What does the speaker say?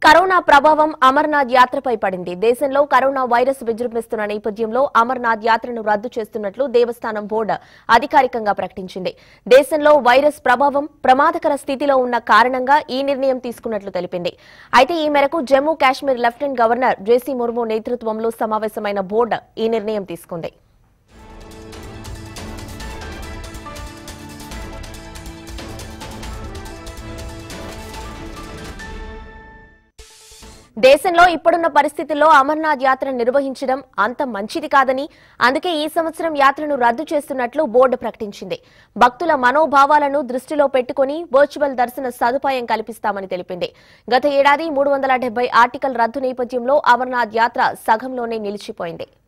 corona ప్రభావం అమర్నాథ్ యాత్రపై పడింది దేశంలో కరోనా వైరస్ విజృంభిస్తున్న నేపథ్యంలో అమర్నాథ్ యాత్రను రద్దు చేస్తున్నట్లు దేవస్థానం బోర్డు అధికారికంగా ప్రకటించింది దేశంలో వైరస్ ప్రభావం ప్రమాదకర స్థితిలో ఉన్న కారణంగా ఈ నిర్ణయం తీసుకున్నట్లు తెలిపింది అయితే ఈ మేరకు Jammu Kashmir lieutenant governor J C Murmu నేతృత్వంలో సమావేశమైన బోర్డు ఈ నిర్ణయం తీసుకుంది దేశంలో ఇప్పుడున్న పరిస్థితుల్లో అమర్నాథ్ యాత్ర నిర్వహించడం అంత మంచిది కాదని అందుకే ఈ సంవత్సరం యాత్రను రద్దు చేస్తున్నట్లు బోర్డు ప్రకటించింది భక్తుల మనోభావాలను దృష్టిలో పెట్టుకుని వర్చువల్ దర్శన సదుపాయం కల్పిస్తామని తెలిపింది గత ఏడాది మూడు వందల డెబ్బై ఆర్టికల్ రద్దు నేపథ్యంలో అమర్నాథ్ యాత్ర సగంలోనే నిలిచిపోయింది